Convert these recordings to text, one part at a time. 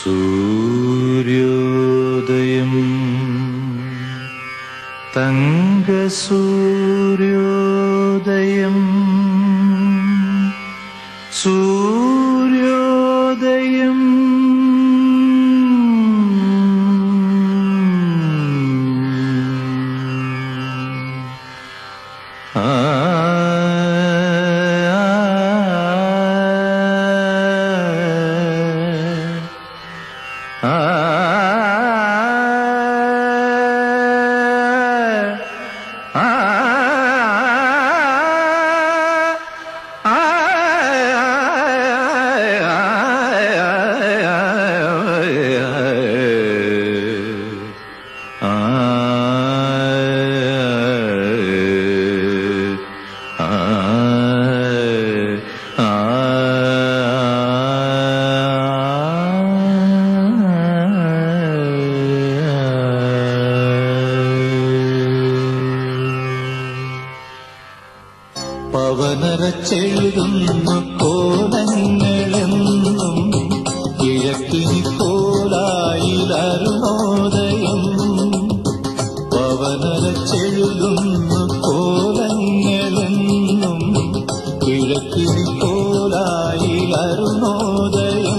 സൂര്യോദയം തങ്കസൂര്യോദയം സൂര്യോദയം ആ ആ പവനരച്ചെഴുതുന്നു കോലങ്ങളെന്നും കിഴക്കിനി കോലായിലരുണോദയം പവനരച്ചെഴുതുന്നു കോലങ്ങളെന്നും കിഴക്കിനി കോലായിലരുണോദയം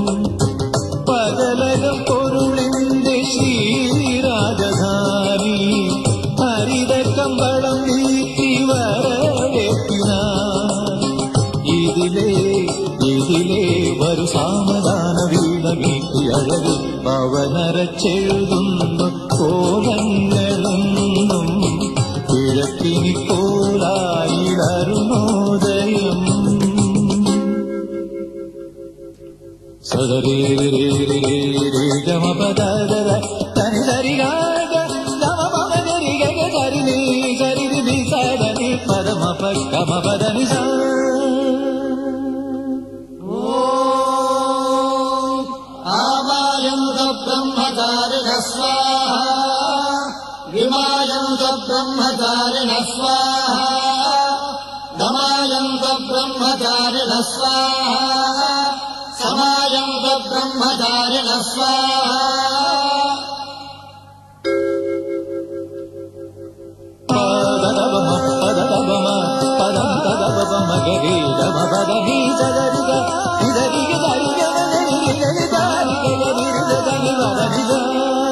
പകലകം പൊരുളിന്റെ ശ്രീരാജധാനി ഹരിത കമ്പളം നീക്കി വരവേറ്റിന ഇതിലേ ഇതിലേ വരു സാമദാന വീണ വീട്ടി അഴക് പവനരച്ചെഴുതുന്നു കോലങ്ങളെന്നും കിഴക്കിനി കോലായിലരുണോദയം സദരേ ഗമ പദര തനി സരി ഗാഗ ഗമ പമ ഗരി ഗഗ ഗരി നീ സരി നി സദനി പദമ പ ഗമ പദനി സ आवायन्त ब्रह्मचारिणः स्वाहा विमायन्त ब्रह्मचारिणः स्वाहा दमायन्त ब्रह्मचारिणः स्वाहा समायन्त ब्रह्मचारिणः स्वाहा പദവമ പദവമ പദം തദവമ ഗരി ഗമ പദനി സദരി ഗ ഇദരി ഗരി ഗമ ഗരി ഗരി ദാരി ഗരി ഗരി പദനി സ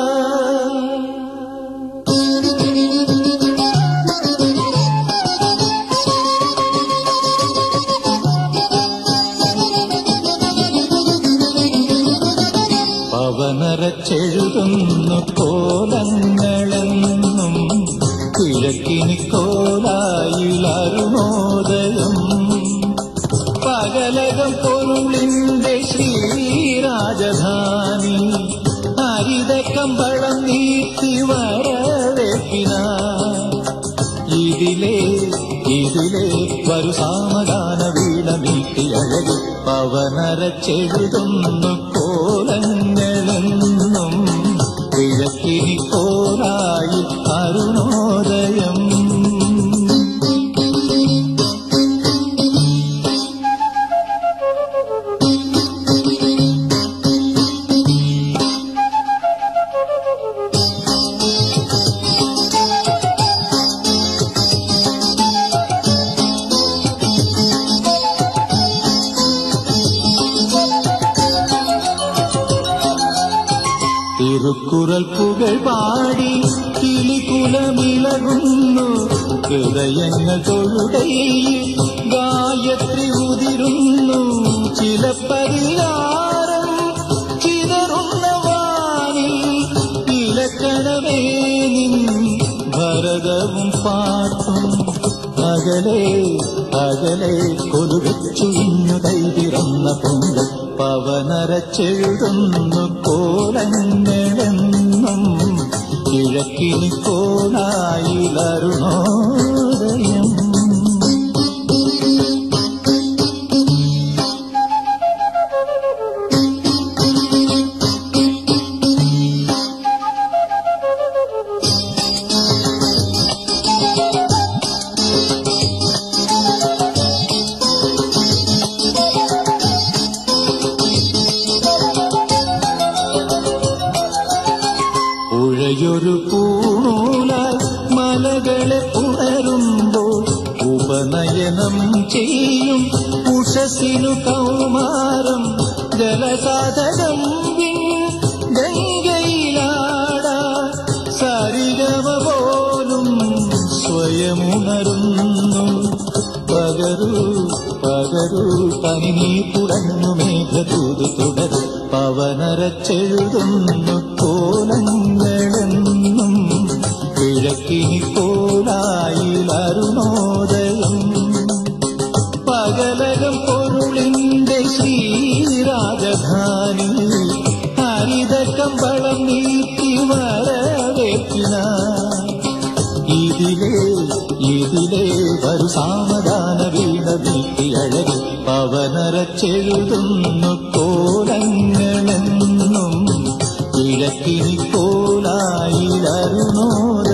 പവനരച്ചെഴുതുന്നു കോലങ്ങളെന്നും കിഴക്കിനി കോലായിലരുണോദയം പകലകം പൊരുളിന്റെ ശ്രീരാജധാനി ഹരിത കമ്പളം നീട്ടി വരവേപ്പിന ഇതിലേ ഇതിലേ വരു സാമഗാന വീണ നീട്ടി അഴകി പവനരച്ചെഴുതുന്നു കോലങ്ങളെന്നും കിഴക്കിനി കോലായി അരുണോദയം തിരുക്കുറൽ പുകൾ പാടി കിളികുലമിളകുന്നു ഹൃദയങ്ങൾ തൊഴുകയിൽ ഗായത്രി ഉതിരുന്നു ചില പരിഹാരം ചിതറുന്ന വാനിൽ ഇലക്കണമേ നിൻ ഭരതവും പാട്ടും അകലെ അകലെ കൊലുവെച്ചുഴിഞ്ഞു കൈതിറന്ന പൊങ്കൽ പവനരച്ചെഴുതുന്നു കോലങ്ങളെന്നും കിഴക്കിനി കോണായിലരുണോദയം ശയനം ചെയ്യും ഉഷസിനു കൗമാരം ജലസാധകം ഗംഗയിലാട സരിഗമ പോലും സ്വയമുണരുന്നു പകരൂ പകരൂ പനി പുടഞ്ഞു മേഘതൂത് തുടരും പവനരച്ചെഴുതുന്നു കോലങ്ങളെന്നും കിഴക്കിനി കോലായിലരുണോദയം പകലകം പൊരുളിന്റെ ശ്രീരാജധാനി ഹരിത കമ്പളം നീട്ടി വരവേറ്റിന ഇതിലേ ഇതിലേ വരു സാമധാന വീണ വീട്ടി അഴകി പവനരച്ചെഴുതുന്നു കോലങ്ങളെന്നും കിഴക്കിനി കോലായിലരുണോദയം